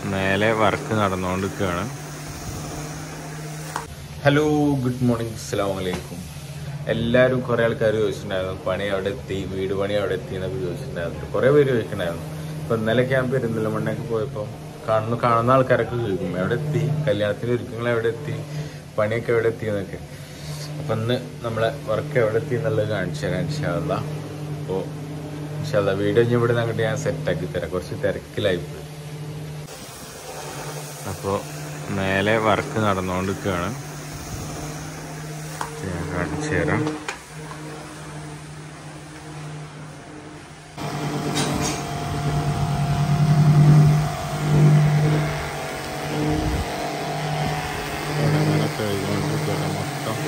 മേലെ വർക്ക് നടന്നുകൊണ്ടിരിക്കുകയാണ് hello good morning അസ്സാം വലൈക്കും എല്ലാവരും കുറേ ആൾക്കാർ ചോദിച്ചിട്ടുണ്ടായിരുന്നു പണി അവിടെ എത്തി വീട് പണി അവിടെ എത്തി എന്നൊക്കെ ചോദിച്ചിട്ടുണ്ടായിരുന്നു കുറേ പേര് ചോദിച്ചിട്ടുണ്ടായിരുന്നു ഇപ്പൊ ഇന്നലെ ഞാൻ പെരുന്തൽമണ്ണയൊക്കെ പോയപ്പോൾ കാണുന്ന കാണുന്ന ആൾക്കാരൊക്കെ ചോദിക്കും എവിടെ എത്തി കല്യാണത്തിന് ഒരുക്കങ്ങൾ എവിടെ എത്തി പണിയൊക്കെ എവിടെ എത്തി എന്നൊക്കെ അപ്പൊ ഇന്ന് നമ്മളെ വർക്ക് എവിടെ എത്തി എന്നുള്ളത് കാണിച്ചു തരാം ഇൻഷാല്ല അപ്പോൾ ഇൻഷാല്ല വീഡിയോ ഇനി ഇവിടെ നിന്ന് അങ്ങോട്ട് ഞാൻ സെറ്റാക്കി തരാം കുറച്ച് തിരക്കിലായി പോയി അപ്പോൾ മേലെ വർക്ക് നടന്നുകൊണ്ടിരിക്കുകയാണ് ഞാൻ കാണിച്ചു തരാം ഇവിടെ ഇങ്ങനെ കഴുകിക്കൊണ്ടിരിക്കുകയാണ് മൊത്തം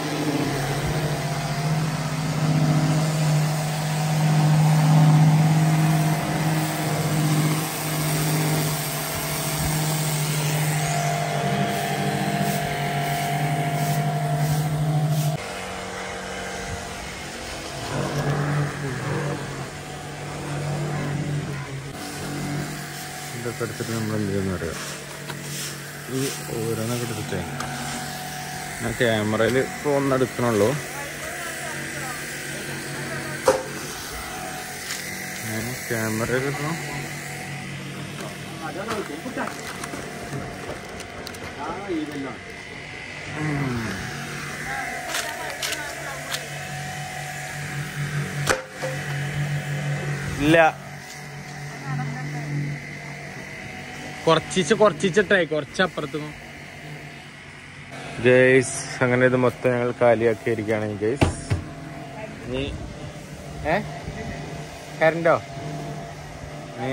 ഇതൊക്കെ എടുത്തിട്ട് നമ്മൾ എന്ത് ചെയ്യുന്ന അറിയാം ഈ ഓരോന്നൊക്കെ എടുത്തിട്ടേ ഞാൻ ക്യാമറയിൽ ഇപ്പോൾ ഒന്നെടുക്കണുള്ളൂ ക്യാമറയിൽ എടുക്കണം ഇല്ല കുറച്ചിച്ച് കുറച്ചിട്ടേ കുറച്ചപ്പുറത്തും ഗേസ് അങ്ങനെ ഇത് മൊത്തം ഞങ്ങൾ കാലിയാക്കി ഇരിക്കുകയാണ് ഗേസ് നീ ഏ കരണ്ടോ നീ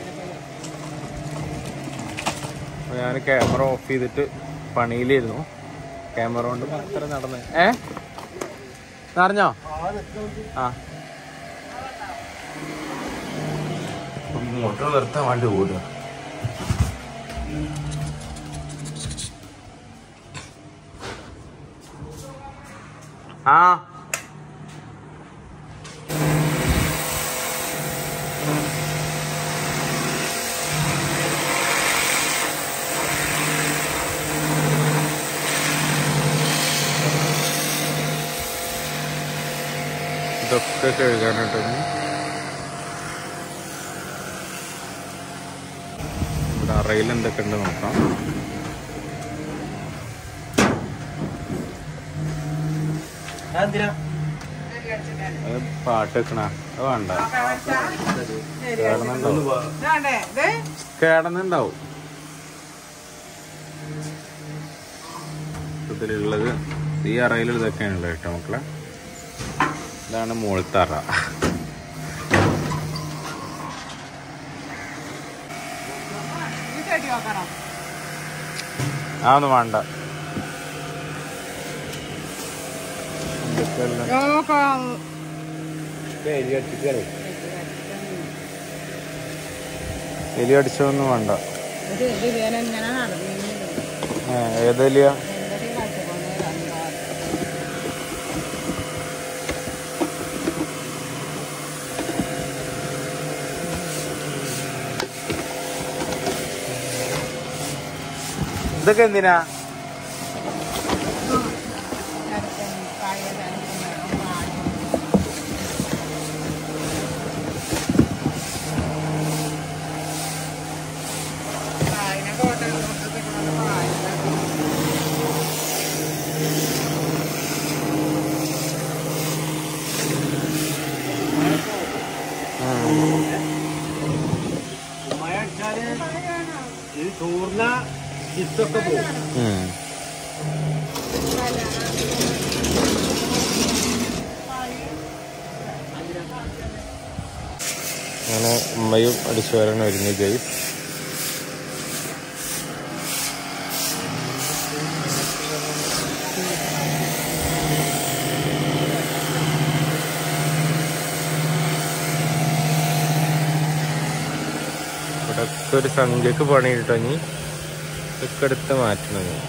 ഞാൻ ക്യാമറ ഓഫ് ചെയ്തിട്ട് പണിയിലിരുന്നു ക്യാമറ കൊണ്ട് അത്ര നടന്ന് ഏ നിറഞ്ഞോ ആ മോട്ടോർ നിർത്താൻ വേണ്ടി ഓടുക ആ ഇതൊക്കെ കഴുകാനായിട്ട് ഇവിടെ അറയിൽ എന്തൊക്കെ ഉണ്ട് നോക്കാം അത് പാട്ട് വെക്കണ അത് വേണ്ട കേടന്നുണ്ടാവും കേടന്നുണ്ടാവും ഇതിലുള്ളത് ഈ അറയിൽ ഇതൊക്കെയാണുള്ളത് കേട്ടോ മക്കളെ ഇതാണ് മുകളിലത്തെ അറ ആ ഒന്നും വേണ്ട ഇതൊക്കെയല്ല. എലി അടിച്ചതൊന്നും വേണ്ട ഏ, ഏതെലിയ ഇതൊക്കെ എന്തിനാ മഴ അടിച്ചാല് ഇത് ചോർന്ന ചിത്തൊക്കെ പോകും ഉം. അങ്ങനെ ഉമ്മയും അടിച്ചു വരാൻ ഒരുങ്ങി ഗൈസ് ഇവിടെ ഒരു സംഖ്യക്ക് പണി കിട്ടഞ്ഞി ഇതൊക്കെ എടുത്ത് മാറ്റണം ഇനി.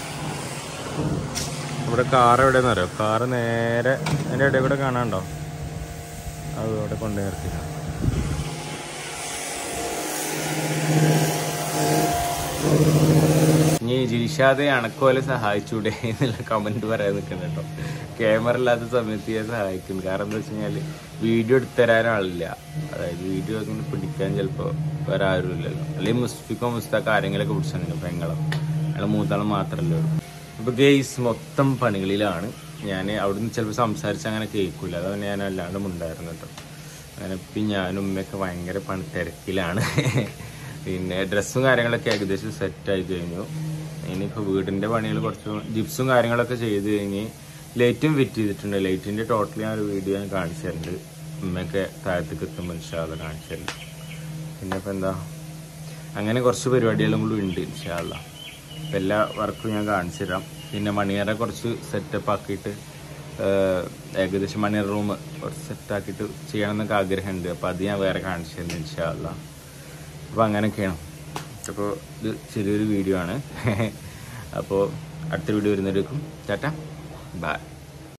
ഇവിടെ കാർ എവിടെയെന്ന് അറിയോ കാറ് നേരെ അതിൻ്റെ ഇടയിൽ കൂടെ കാണാണ്ടോ അത് ഇവിടെ കൊണ്ടു നിർത്തിക്കണം ഇനി ജിൽഷാദെ അണക്കോലെ സഹായിച്ചൂടെ എന്നുള്ള കമന്റ് പറയാൻ നിൽക്കുന്നു കേട്ടോ ക്യാമറ ഇല്ലാത്ത സമയത്ത് ഞാൻ സഹായിക്കുന്നു കാരണം എന്താ വെച്ച് കഴിഞ്ഞാല് വീഡിയോ എടുത്തരാൻ ആളില്ല അതായത് വീഡിയോ അങ്ങനെ പിടിക്കാൻ ചിലപ്പോൾ വേറെ ആരും ഇല്ലല്ലോ അല്ലെങ്കിൽ മുസ്ഫിക്കോ മുസ്താഖ് ആരെങ്കിലൊക്കെ പിടിച്ചു പെങ്ങളും അയാളെ മൂത്താളം മാത്രമല്ലേ ഉള്ളൂ അപ്പൊ ഗെയ്സ് മൊത്തം പണികളിലാണ് ഞാൻ അവിടുന്ന് ചിലപ്പോൾ സംസാരിച്ച് അങ്ങനെ കേൾക്കൂല അതാണ് ഞാൻ അല്ലാണ്ട് ഉണ്ടായിരുന്നു കേട്ടോ അങ്ങനെ ഇപ്പം ഞാനും ഉമ്മയൊക്കെ ഭയങ്കര പണി തിരക്കിലാണ് പിന്നെ ഡ്രസ്സും കാര്യങ്ങളൊക്കെ ഏകദേശം സെറ്റായി കഴിഞ്ഞു ഇനിയിപ്പോൾ വീടിൻ്റെ പണികൾ കുറച്ച് ജിപ്സും കാര്യങ്ങളൊക്കെ ചെയ്ത് കഴിഞ്ഞ് ലൈറ്റും ഫിറ്റ് ചെയ്തിട്ടുണ്ട് ലൈറ്റിൻ്റെ ടോട്ടൽ ഞാൻ ഒരു വീഡിയോ ഞാൻ കാണിച്ചു തരുന്നുണ്ട് ഉമ്മയൊക്കെ താഴത്തേക്ക് എത്തുമ്പോൾ ഇൻഷാല്ല കാണിച്ചു തരുന്നുണ്ട് പിന്നെ ഇപ്പം എന്താ അങ്ങനെ കുറച്ച് പരിപാടികളും കൂടി ഉണ്ട് ഇൻഷാല്ല അപ്പം എല്ലാ വർക്കും ഞാൻ കാണിച്ചു തരാം പിന്നെ മണിയറ കുറച്ച് സെറ്റപ്പ് ആക്കിയിട്ട് ഏഹ്, ഏകദേശം മണിയറ റൂം കുറച്ച് സെറ്റാക്കിയിട്ട് ചെയ്യണം എന്നൊക്കെ ആഗ്രഹമുണ്ട് അപ്പോൾ അത് ഞാൻ വേറെ കാണിച്ചു തരുന്നു ഇൻഷാല്ല അപ്പോൾ അങ്ങനെയൊക്കെയാണ് അപ്പോൾ ഇത് ചെറിയൊരു വീഡിയോ ആണ് അപ്പോൾ അടുത്ത വീഡിയോ വരുന്നവരേക്കും ചേട്ടാ ബൈ